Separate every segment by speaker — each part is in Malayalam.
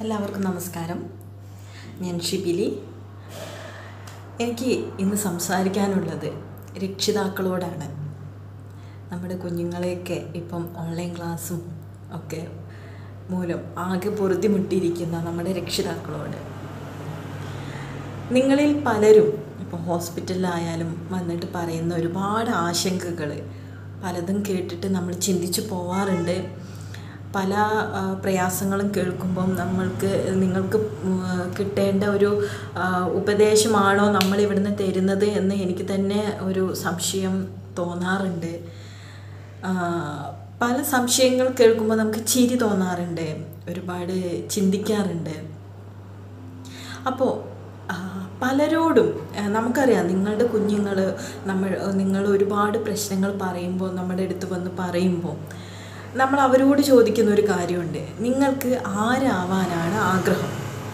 Speaker 1: എല്ലാവർക്കും നമസ്കാരം ഞാൻ ഷിബിലി എനിക്ക് ഇന്ന് സംസാരിക്കാനുള്ളത് രക്ഷിതാക്കളോടാണ് നമ്മുടെ കുഞ്ഞുങ്ങളെയൊക്കെ ഇപ്പം ഓൺലൈൻ ക്ലാസ്സും ഒക്കെ മൂലം ആകെ പൊറുതിമുട്ടിയിരിക്കുന്ന നമ്മുടെ രക്ഷിതാക്കളോട് നിങ്ങളിൽ പലരും ഇപ്പോൾ ഹോസ്പിറ്റലിലായാലും വന്നിട്ട് പറയുന്ന ഒരുപാട് ആശങ്കകൾ പലതും കേട്ടിട്ട് നമ്മൾ ചിന്തിച്ചു പോവാറുണ്ട് പല ആ, പ്രയാസങ്ങളും കേൾക്കുമ്പം നമ്മൾക്ക് നിങ്ങൾക്ക് ഉം, കിട്ടേണ്ട ഒരു ആ, ഉപദേശമാണോ നമ്മൾ ഇവിടുന്ന് തരുന്നത് എന്ന് എനിക്ക് തന്നെ ഒരു സംശയം തോന്നാറുണ്ട് ആ, പല സംശയങ്ങൾ കേൾക്കുമ്പോൾ നമുക്ക് ചിരി തോന്നാറുണ്ട് ഒരുപാട് ചിന്തിക്കാറുണ്ട് അപ്പോൾ പലരോടും ആ, നമുക്കറിയാം നിങ്ങളുടെ കുഞ്ഞുങ്ങൾ നമ്മൾ നിങ്ങൾ ഒരുപാട് പ്രശ്നങ്ങൾ പറയുമ്പോൾ നമ്മുടെ അടുത്ത് വന്ന് പറയുമ്പോൾ നമ്മൾ അവരോട് ചോദിക്കുന്ന ഒരു കാര്യമുണ്ട് നിങ്ങൾക്ക് ആരാവാനാണ് ആഗ്രഹം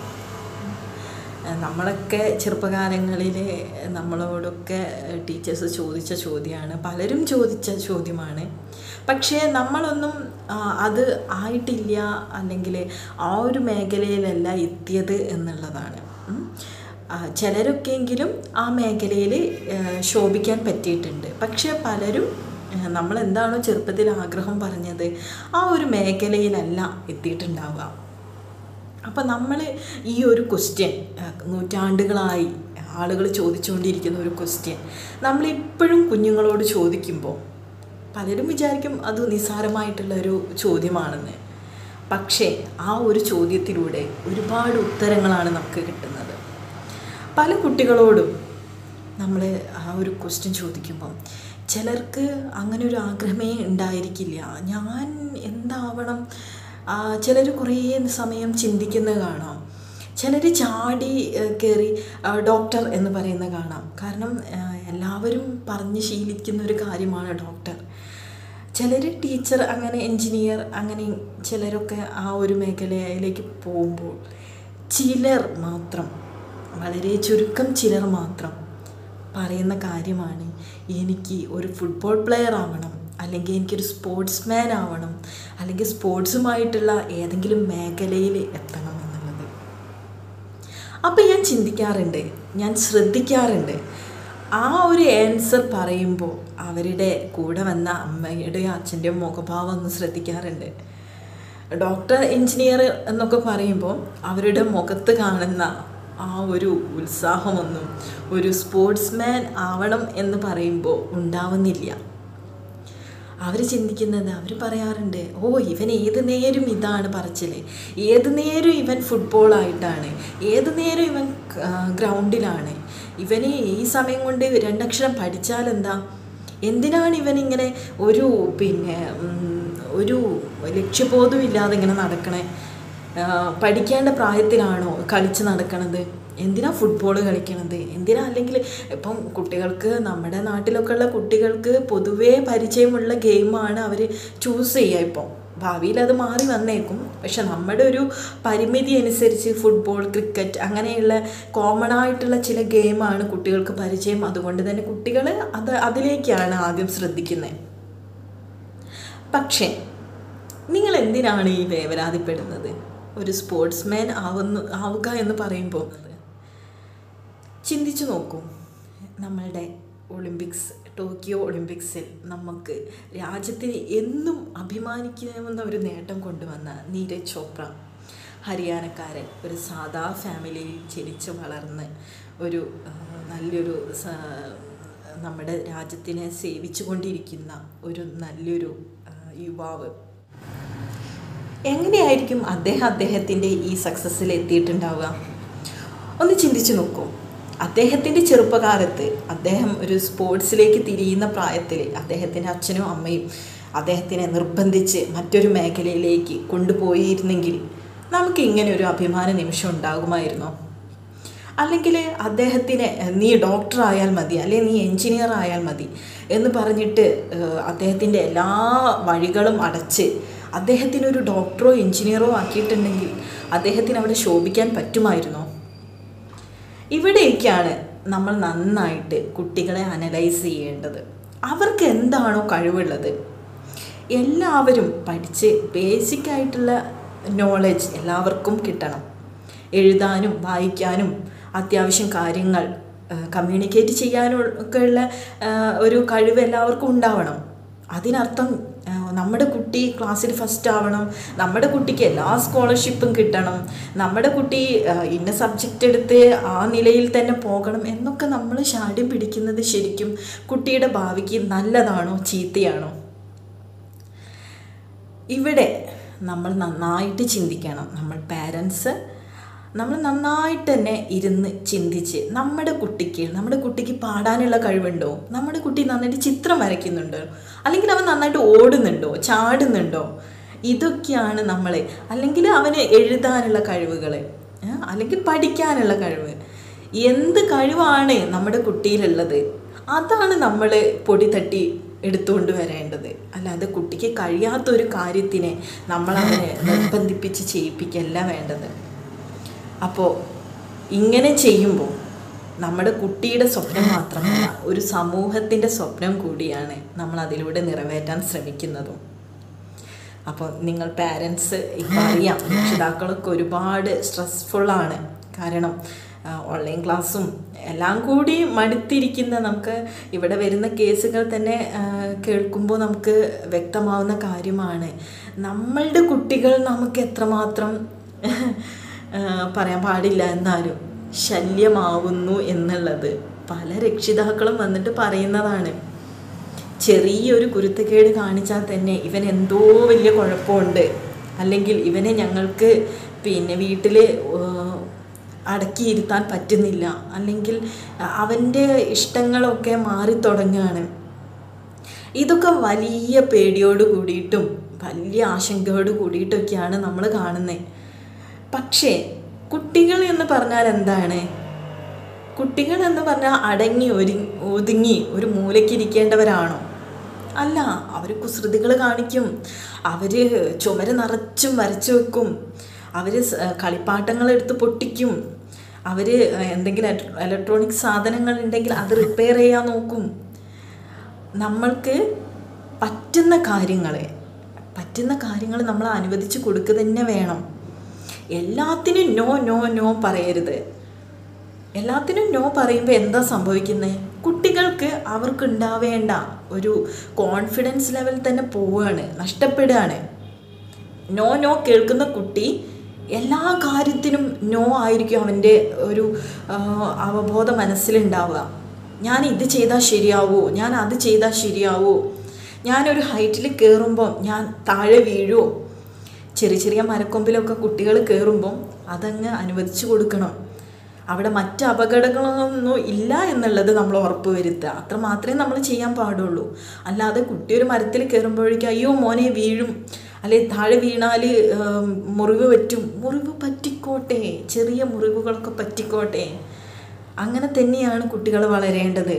Speaker 1: നമ്മളൊക്കെ ചെറുപ്പകാലങ്ങളിൽ നമ്മളോടൊക്കെ ടീച്ചേഴ്സ് ചോദിച്ച ചോദ്യമാണ് പലരും ചോദിച്ച ചോദ്യമാണ് പക്ഷേ നമ്മളൊന്നും ആ, അത് ആയിട്ടില്ല അല്ലെങ്കിൽ ആ ഒരു മേഖലയിലല്ല എത്തിയത് എന്നുള്ളതാണ് ഉം. ആ, ചിലരൊക്കെയെങ്കിലും ആ മേഖലയിൽ ശോഭിക്കാൻ പറ്റിയിട്ടുണ്ട് പക്ഷേ പലരും ആ, നമ്മൾ എന്താണോ ചെറുപ്പത്തിൽ ആഗ്രഹം പറഞ്ഞത് ആ ഒരു മേഖലയിലല്ല എത്തിയിട്ടുണ്ടാവുക അപ്പം നമ്മൾ ഈ ഒരു ക്വസ്റ്റ്യൻ നൂറ്റാണ്ടുകളായി ആളുകൾ ചോദിച്ചുകൊണ്ടിരിക്കുന്ന ഒരു ക്വസ്റ്റ്യൻ നമ്മളിപ്പോഴും കുഞ്ഞുങ്ങളോട് ചോദിക്കുമ്പോൾ പലരും വിചാരിക്കും അത് നിസ്സാരമായിട്ടുള്ള ഒരു ചോദ്യമാണെന്ന് പക്ഷേ ആ ഒരു ചോദ്യത്തിലൂടെ ഒരുപാട് ഉത്തരങ്ങളാണ് നമുക്ക് കിട്ടുന്നത് പല കുട്ടികളോടും നമ്മൾ ആ ഒരു ക്വസ്റ്റ്യൻ ചോദിക്കുമ്പം ചിലർക്ക് അങ്ങനെ ഒരു ആഗ്രഹമേ ഉണ്ടായിരിക്കില്ല ഞാൻ എന്താവണം ചിലർ കുറേ സമയം ചിന്തിക്കുന്നത് കാണാം ചിലർ ചാടി കയറി ഡോക്ടർ എന്ന് പറയുന്നത് കാണാം കാരണം ആ, എല്ലാവരും പറഞ്ഞ് ശീലിക്കുന്ന ഒരു കാര്യമാണ് ഡോക്ടർ ചിലർ ടീച്ചർ അങ്ങനെ എൻജിനീയർ അങ്ങനെ ചിലരൊക്കെ ആ ഒരു മേഖലയിലേക്ക് പോകുമ്പോൾ ചിലർ മാത്രം വളരെ ചുരുക്കം ചിലർ മാത്രം പറയുന്ന കാര്യമാണ് എനിക്ക് ഒരു ഫുട്ബോൾ പ്ലെയർ ആവണം അല്ലെങ്കിൽ എനിക്കൊരു സ്പോർട്സ്മാൻ ആവണം അല്ലെങ്കിൽ സ്പോർട്സുമായിട്ടുള്ള ഏതെങ്കിലും മേഖലയിൽ എത്തണം എന്നുള്ളത് അപ്പം ഞാൻ ചിന്തിക്കാറുണ്ട് ഞാൻ ശ്രദ്ധിക്കാറുണ്ട് ആ ഒരു ആൻസർ പറയുമ്പോൾ അവരുടെ കൂടെ വന്ന അമ്മയുടെയോ അച്ഛൻ്റെയോ മുഖഭാവം ഒന്ന് ശ്രദ്ധിക്കാറുണ്ട് ഡോക്ടർ എഞ്ചിനീയർ എന്നൊക്കെ പറയുമ്പോൾ അവരുടെ മുഖത്ത് കാണുന്ന ആ ഒരു ഉത്സാഹമൊന്നും ഒരു സ്പോർട്സ്മാൻ ആവണം എന്ന് പറയുമ്പോൾ ഉണ്ടാവുന്നില്ല അവർ ചിന്തിക്കുന്നത് അവർ പറയാറുണ്ട് ഓ ഇവൻ ഏത് നേരം ഇതാണ് പറച്ചില് ഏത് നേരം ഇവൻ ഫുട്ബോളായിട്ടാണ് ഏത് നേരം ഇവൻ ആ, ഗ്രൗണ്ടിലാണ് ഇവന് ഈ സമയം കൊണ്ട് രണ്ടക്ഷരം പഠിച്ചാൽ എന്താ എന്തിനാണ് ഇവൻ ഇങ്ങനെ ഒരു പിന്നെ ഉം, ഒരു ലക്ഷ്യബോധം ഇല്ലാതെ ഇങ്ങനെ നടക്കണേ ആ, പഠിക്കേണ്ട പ്രായത്തിലാണോ കളിച്ച് നടക്കണത് എന്തിനാ ഫുട്ബോൾ കളിക്കണത് എന്തിനാ അല്ലെങ്കിൽ ഇപ്പം കുട്ടികൾക്ക് നമ്മുടെ നാട്ടിലൊക്കെ ഉള്ള കുട്ടികൾക്ക് പൊതുവേ പരിചയമുള്ള ഗെയിമാണ് അവർ ചൂസ് ചെയ്യുക ഇപ്പം ഭാവിയിൽ അത് മാറി വന്നേക്കും പക്ഷെ നമ്മുടെ ഒരു പരിമിതി അനുസരിച്ച് ഫുട്ബോൾ ക്രിക്കറ്റ് അങ്ങനെയുള്ള കോമൺ ആയിട്ടുള്ള ചില ഗെയിമാണ് കുട്ടികൾക്ക് പരിചയം അതുകൊണ്ട് തന്നെ കുട്ടികൾ അത് അതിലേക്കാണ് ആദ്യം ശ്രദ്ധിക്കുന്നത് പക്ഷേ നിങ്ങൾ എന്തിനാണ് ഈ വേവലാതിപ്പെടുന്നത് ഒരു സ്പോർട്സ്മാൻ ആവുന്നു ആവുക എന്ന് പറയുമ്പോൾ ചിന്തിച്ചു നോക്കൂ നമ്മളുടെ ഒളിമ്പിക്സ് ടോക്കിയോ ഒളിമ്പിക്സിൽ നമുക്ക് രാജ്യത്തിന് എന്നും അഭിമാനിക്കാവുന്ന ഒരു നേട്ടം കൊണ്ടുവന്ന നീരജ് ചോപ്ര ഹരിയാനക്കാരൻ ഒരു സാധാ ഫാമിലിയിൽ ജനിച്ച് വളർന്ന് ഒരു ആ, നല്ലൊരു സ- നമ്മുടെ രാജ്യത്തിനെ സേവിച്ചു കൊണ്ടിരിക്കുന്ന ഒരു നല്ലൊരു ആ, യുവാവ് എങ്ങനെയായിരിക്കും അദ്ദേഹം അദ്ദേഹത്തിൻ്റെ ഈ സക്സസ്സിൽ എത്തിയിട്ടുണ്ടാവുക ഒന്ന് ചിന്തിച്ചു നോക്കൂ അദ്ദേഹത്തിൻ്റെ ചെറുപ്പകാലത്ത് അദ്ദേഹം ഒരു സ്പോർട്സിലേക്ക് തിരിയുന്ന പ്രായത്തിൽ അദ്ദേഹത്തിൻ്റെ അച്ഛനും അമ്മയും അദ്ദേഹത്തിനെ നിർബന്ധിച്ച് മറ്റൊരു മേഖലയിലേക്ക് കൊണ്ടുപോയിരുന്നെങ്കിൽ നമുക്ക് ഇങ്ങനെ ഒരു അഭിമാന നിമിഷം ഉണ്ടാകുമായിരുന്നോ അല്ലെങ്കിൽ അദ്ദേഹത്തിന് നീ ഡോക്ടർ ആയാൽ മതി അല്ലെങ്കിൽ നീ എൻജിനീയർ ആയാൽ മതി എന്ന് പറഞ്ഞിട്ട് ഏഹ്, അദ്ദേഹത്തിൻ്റെ എല്ലാ വഴികളും അടച്ച് അദ്ദേഹത്തിനൊരു ഡോക്ടറോ എൻജിനീയറോ ആക്കിയിട്ടുണ്ടെങ്കിൽ അദ്ദേഹത്തിന് അവിടെ ശോഭിക്കാൻ പറ്റുമായിരുന്നോ ഇവിടേക്കാണ് നമ്മൾ നന്നായിട്ട് കുട്ടികളെ അനലൈസ് ചെയ്യേണ്ടത് അവർക്ക് എന്താണോ കഴിവുള്ളത് എല്ലാവരും പഠിച്ച് ബേസിക് ആയിട്ടുള്ള നോളജ് എല്ലാവർക്കും കിട്ടണം എഴുതാനും വായിക്കാനും അത്യാവശ്യം കാര്യങ്ങൾ കമ്മ്യൂണിക്കേറ്റ് ചെയ്യാനും ഒക്കെ ഉള്ള ആ, ഒരു കഴിവ് എല്ലാവർക്കും ഉണ്ടാവണം അതിനർത്ഥം ആ, നമ്മുടെ കുട്ടി ക്ലാസ്സിൽ ഫസ്റ്റ് ആവണം നമ്മുടെ കുട്ടിക്ക് എല്ലാ സ്കോളർഷിപ്പും കിട്ടണം നമ്മുടെ കുട്ടി ആ, ഇന്ന സബ്ജക്റ്റ് എടുത്ത് ആ നിലയിൽ തന്നെ പോകണം എന്നൊക്കെ നമ്മൾ ശാഠ്യം പിടിക്കുന്നത് ശരിക്കും കുട്ടിയുടെ ഭാവിക്ക് നല്ലതാണോ ചീത്തയാണോ ഇവിടെ നമ്മൾ നന്നായിട്ട് ചിന്തിക്കണം നമ്മൾ പാരൻസ് നമ്മൾ നന്നായിട്ട് തന്നെ ഇരുന്ന് ചിന്തിച്ച് നമ്മുടെ കുട്ടിക്ക് നമ്മുടെ കുട്ടിക്ക് പാടാനുള്ള കഴിവുണ്ടോ നമ്മുടെ കുട്ടി നന്നായിട്ട് ചിത്രം വരയ്ക്കുന്നുണ്ടോ അല്ലെങ്കിൽ അവൻ നന്നായിട്ട് ഓടുന്നുണ്ടോ ചാടുന്നുണ്ടോ ഇതൊക്കെയാണ് നമ്മളെ അല്ലെങ്കിൽ അവന് എഴുതാനുള്ള കഴിവുകൾ അല്ലെങ്കിൽ പഠിക്കാനുള്ള കഴിവ് എന്ത് കഴിവാണ് നമ്മുടെ കുട്ടിയിലുള്ളത് അതാണ് നമ്മൾ പൊടി തട്ടി എടുത്തുകൊണ്ട് വരേണ്ടത് അല്ലാതെ കുട്ടിക്ക് കഴിയാത്തൊരു കാര്യത്തിനെ നമ്മളവനെ നിർബന്ധിപ്പിച്ച് ചെയ്യിപ്പിക്കല്ല വേണ്ടത് അപ്പോൾ ഇങ്ങനെ ചെയ്യുമ്പോൾ നമ്മുടെ കുട്ടിയുടെ സ്വപ്നം മാത്രമല്ല ഒരു സമൂഹത്തിൻ്റെ സ്വപ്നം കൂടിയാണ് നമ്മൾ അതിലൂടെ നിറവേറ്റാൻ ശ്രമിക്കുന്നതും അപ്പോൾ നിങ്ങൾ പാരൻസ് ഇപ്പം അറിയാം രക്ഷിതാക്കളൊക്കെ ഒരുപാട് സ്ട്രെസ്ഫുള്ളാണ് കാരണം ആ, ഓൺലൈൻ ക്ലാസ്സും എല്ലാം കൂടി മടുത്തിരിക്കുന്ന നമുക്ക് ഇവിടെ വരുന്ന കേസുകൾ തന്നെ ആ, കേൾക്കുമ്പോൾ നമുക്ക് വ്യക്തമാവുന്ന കാര്യമാണ് നമ്മളുടെ കുട്ടികൾ നമുക്ക് എത്രമാത്രം ആ, പറയാൻ പാടില്ല എന്നാലും ശല്യമാവുന്നു എന്നുള്ളത് പല രക്ഷിതാക്കളും വന്നിട്ട് പറയുന്നതാണ് ചെറിയൊരു കുരുത്തക്കേട് കാണിച്ചാൽ തന്നെ ഇവൻ എന്തോ വലിയ കുഴപ്പമുണ്ട് അല്ലെങ്കിൽ ഇവനെ ഞങ്ങൾക്ക് പിന്നെ വീട്ടിൽ അടക്കിയിരുത്താൻ പറ്റുന്നില്ല അല്ലെങ്കിൽ അവൻ്റെ ഇഷ്ടങ്ങളൊക്കെ മാറി തുടങ്ങുകയാണ് ഇതൊക്കെ വലിയ പേടിയോട് കൂടിയിട്ടും വലിയ ആശങ്കയോട് കൂടിയിട്ടൊക്കെയാണ് നമ്മൾ കാണുന്നത് പക്ഷേ കുട്ടികൾ എന്ന് പറഞ്ഞാൽ എന്താണ് കുട്ടികൾ എന്ന് പറഞ്ഞാൽ അടങ്ങി ഒരു ഒതുങ്ങി ഒരു മൂലയ്ക്ക് ഇരിക്കേണ്ടവരാണോ അല്ല അവർ കുസൃതികൾ കാണിക്കും അവർ ചുമര് നിറച്ചും വരച്ചു വെക്കും അവർ കളിപ്പാട്ടങ്ങൾ എടുത്ത് പൊട്ടിക്കും അവർ എന്തെങ്കിലും ഇലക്ട്രോണിക് സാധനങ്ങൾ ഉണ്ടെങ്കിൽ അത് റിപ്പയർ ചെയ്യാൻ നോക്കും നമ്മൾക്ക് പറ്റുന്ന കാര്യങ്ങൾ പറ്റുന്ന കാര്യങ്ങൾ നമ്മൾ അനുവദിച്ച് കൊടുക്കുക തന്നെ വേണം എല്ലാത്തിനും നോ നോ നോ പറയരുത് എല്ലാത്തിനും നോ പറയുമ്പോൾ എന്താ സംഭവിക്കുന്നത് കുട്ടികൾക്ക് അവർക്ക് ഉണ്ടാവേണ്ട ഒരു കോൺഫിഡൻസ് ലെവൽ തന്നെ പോവുകയാണ് നഷ്ടപ്പെടുകയാണ് നോ നോ കേൾക്കുന്ന കുട്ടി എല്ലാ കാര്യത്തിനും നോ ആയിരിക്കും അവൻ്റെ ഒരു ആ, അവബോധ മനസ്സിലുണ്ടാവുക ഞാൻ ഇത് ചെയ്താൽ ശരിയാവോ ഞാൻ അത് ചെയ്താൽ ശരിയാവോ ഞാനൊരു ഹൈറ്റിൽ കയറുമ്പോൾ ഞാൻ താഴെ വീഴുമോ ചെറിയ ചെറിയ മരക്കൊമ്പിലൊക്കെ കുട്ടികൾ കയറുമ്പം അതങ്ങ് അനുവദിച്ചു കൊടുക്കണം അവിടെ മറ്റ് അപകടങ്ങളൊന്നും ഇല്ല എന്നുള്ളത് നമ്മൾ ഉറപ്പ് വരുത്തുക അത്ര മാത്രമേ നമ്മൾ ചെയ്യാൻ പാടുള്ളൂ അല്ലാതെ കുട്ടി ഒരു മരത്തിൽ കയറുമ്പോഴേക്കും അയ്യോ മോനെ വീഴും അല്ലെ താഴെ വീണാൽ മുറിവ് പറ്റും മുറിവ് പറ്റിക്കോട്ടെ ചെറിയ മുറിവുകളൊക്കെ പറ്റിക്കോട്ടെ അങ്ങനെ തന്നെയാണ് കുട്ടികൾ വളരേണ്ടത്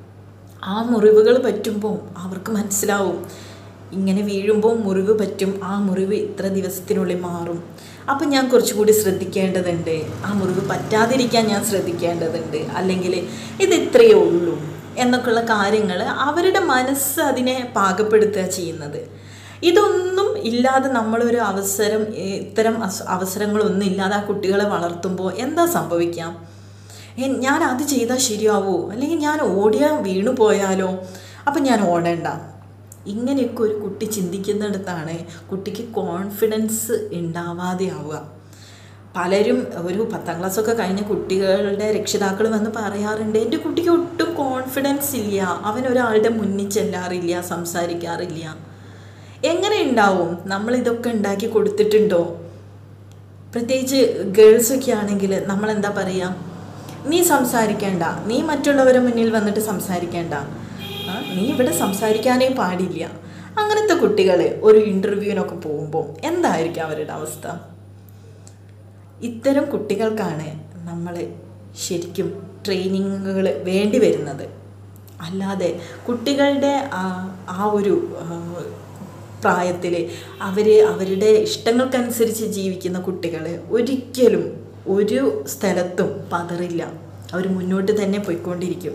Speaker 1: ആ മുറിവുകൾ പറ്റുമ്പോൾ അവർക്ക് മനസ്സിലാവും ഇങ്ങനെ വീഴുമ്പോൾ മുറിവ് പറ്റും ആ മുറിവ് ഇത്ര ദിവസത്തിനുള്ളിൽ മാറും അപ്പം ഞാൻ കുറച്ചുകൂടി ശ്രദ്ധിക്കേണ്ടതുണ്ട് ആ മുറിവ് പറ്റാതിരിക്കാൻ ഞാൻ ശ്രദ്ധിക്കേണ്ടതുണ്ട് അല്ലെങ്കിൽ ഇത് ഇത്രയേ ഉള്ളൂ എന്നൊക്കെയുള്ള കാര്യങ്ങൾ അവരുടെ മനസ്സ് അതിനെ പാകപ്പെടുത്തുക ചെയ്യുന്നത് ഇതൊന്നും ഇല്ലാതെ നമ്മളൊരു അവസരം ഇത്തരം അസ് അവസരങ്ങളൊന്നും ഇല്ലാതെ ആ കുട്ടികളെ വളർത്തുമ്പോൾ എന്താ സംഭവിക്കാം എ- ഞാൻ അത് ചെയ്താൽ ശരിയാവോ അല്ലെങ്കിൽ ഞാൻ ഓടിയാൽ വീണു പോയാലോ അപ്പം ഞാൻ ഓടേണ്ട ഇങ്ങനെയൊക്കെ ഒരു കുട്ടി ചിന്തിക്കുന്നിടത്താണ് കുട്ടിക്ക് കോൺഫിഡൻസ് ഉണ്ടാവാതെ ആവുക പലരും ഒരു പത്താം ക്ലാസ്സൊക്കെ കഴിഞ്ഞ കുട്ടികളുടെ രക്ഷിതാക്കൾ വന്ന് പറയാറുണ്ട് എൻ്റെ കുട്ടിക്ക് ഒട്ടും കോൺഫിഡൻസ് ഇല്ല അവൻ ഒരാളുടെ മുന്നിൽ ചെല്ലാറില്ല സംസാരിക്കാറില്ല എങ്ങനെ ഉണ്ടാവും നമ്മൾ ഇതൊക്കെ ഉണ്ടാക്കി കൊടുത്തിട്ടുണ്ടോ പ്രത്യേകിച്ച് ഗേൾസൊക്കെ ആണെങ്കിൽ നമ്മൾ എന്താ പറയുക നീ സംസാരിക്കേണ്ട നീ മറ്റുള്ളവരുടെ മുന്നിൽ വന്നിട്ട് സംസാരിക്കേണ്ട ആ, നീ ഇവിടെ സംസാരിക്കാനേ പാടില്ല അങ്ങനത്തെ കുട്ടികൾ ഒരു ഇൻ്റർവ്യൂവിനൊക്കെ പോകുമ്പോൾ എന്തായിരിക്കും അവരുടെ അവസ്ഥ ഇത്തരം കുട്ടികൾക്കാണ് നമ്മൾ ശരിക്കും ട്രെയിനിങ്ങുകൾ വേണ്ടി വരുന്നത് അല്ലാതെ കുട്ടികളുടെ ആ ആ ഒരു പ്രായത്തിൽ അവർ അവരുടെ ഇഷ്ടങ്ങൾക്കനുസരിച്ച് ജീവിക്കുന്ന കുട്ടികൾ ഒരിക്കലും ഒരു സ്ഥലത്തും പതറില്ല അവർ മുന്നോട്ട് തന്നെ പോയിക്കൊണ്ടിരിക്കും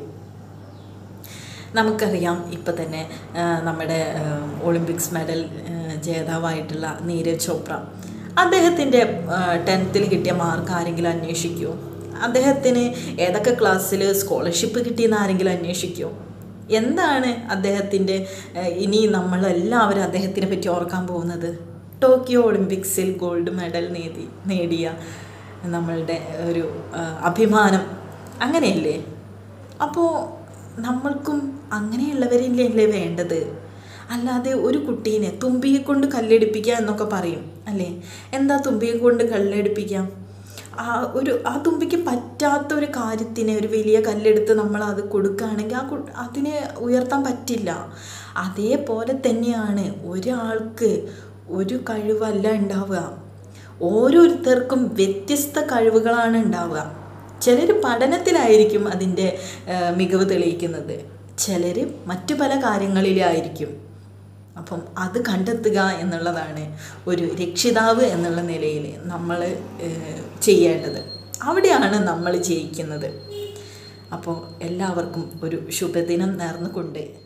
Speaker 1: നമുക്കറിയാം ഇപ്പം തന്നെ ആ, നമ്മുടെ ആ, ഒളിമ്പിക്സ് മെഡൽ ആ, ജേതാവായിട്ടുള്ള നീരജ് ചോപ്ര അദ്ദേഹത്തിൻ്റെ ടെൻത്തിൽ കിട്ടിയ മാർക്ക് ആരെങ്കിലും അന്വേഷിക്കുമോ അദ്ദേഹത്തിന് ഏതൊക്കെ ക്ലാസ്സിൽ സ്കോളർഷിപ്പ് കിട്ടിയെന്ന് ആരെങ്കിലും അന്വേഷിക്കുമോ എന്താണ് അദ്ദേഹത്തിൻ്റെ ഏഹ്, ഇനി നമ്മളെല്ലാവരും അദ്ദേഹത്തിനെ പറ്റി ഓർക്കാൻ പോകുന്നത് ടോക്കിയോ ഒളിമ്പിക്സിൽ ഗോൾഡ് മെഡൽ നേടി നേടിയ നമ്മളുടെ ഒരു ആ, അഭിമാനം അങ്ങനെയല്ലേ അപ്പോൾ നമ്മൾക്കും അങ്ങനെയുള്ളവരില്ലേ വേണ്ടത് അല്ലാതെ ഒരു കുട്ടീനെ തുമ്പിയെ കൊണ്ട് കല്ലെടുപ്പിക്കുക എന്നൊക്കെ പറയും അല്ലേ എന്താ തുമ്പിയെ കൊണ്ട് കല്ലെടുപ്പിക്കാം ആ ഒരു ആ തുമ്പിക്ക് പറ്റാത്ത ഒരു കാര്യത്തിന് ഒരു വലിയ കല്ലെടുത്ത് നമ്മൾ അത് കൊടുക്കുകയാണെങ്കിൽ ആ കു അതിനെ ഉയർത്താൻ പറ്റില്ല അതേപോലെ തന്നെയാണ് ഒരാൾക്ക് ഒരു കഴിവല്ല ഉണ്ടാവുക ഓരോരുത്തർക്കും വ്യത്യസ്ത കഴിവുകളാണ് ഉണ്ടാവുക ചിലർ പഠനത്തിലായിരിക്കും അതിൻ്റെ ആ, മികവ് തെളിയിക്കുന്നത് ചിലർ മറ്റു പല കാര്യങ്ങളിലായിരിക്കും അപ്പം അത് കണ്ടെത്തുക എന്നുള്ളതാണ് ഒരു രക്ഷിതാവ് എന്നുള്ള നിലയിൽ നമ്മൾ ചെയ്യേണ്ടത് അവിടെയാണ് നമ്മൾ ജയിക്കുന്നത് അപ്പോൾ എല്ലാവർക്കും ഒരു ശുഭദിനം നേർന്നുകൊണ്ട്